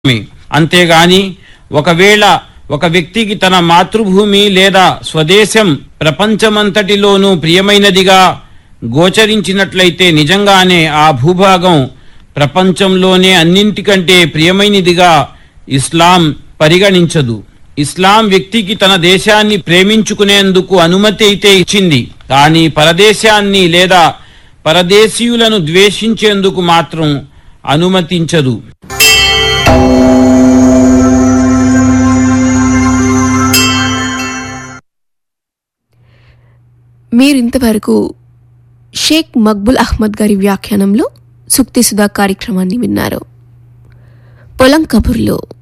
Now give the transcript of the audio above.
మీ. అంతేగాని ఒకవేళ ఒక వ్యక్తికి తన మాతృభూమి లేదా స్వదేశం ప్రపంచమంతటిలోనూ ప్రియమైనదిగా గోచరించినట్లయితే నిజంగానే ఆ భూభాగం ప్రపంచంలోనే అన్నింటికంటే ప్రియమైనదిగా ఇస్లాం పరిగణించదు ఇస్లాం వ్యక్తికి తన దేశాన్ని ప్రేమించుకునేందుకు అనుమతి అయితే ఇచ్చింది కానీ పరదేశాన్ని లేదా పరదేశీయులను ద్వేషించేందుకు మాత్రం అనుమతించదు మీరింతవరకు షేక్ మక్బుల్ అహ్మద్ గారి వ్యాఖ్యానంలో సుక్తి సుధా కార్యక్రమాన్ని విన్నారు పొలం కబుర్లో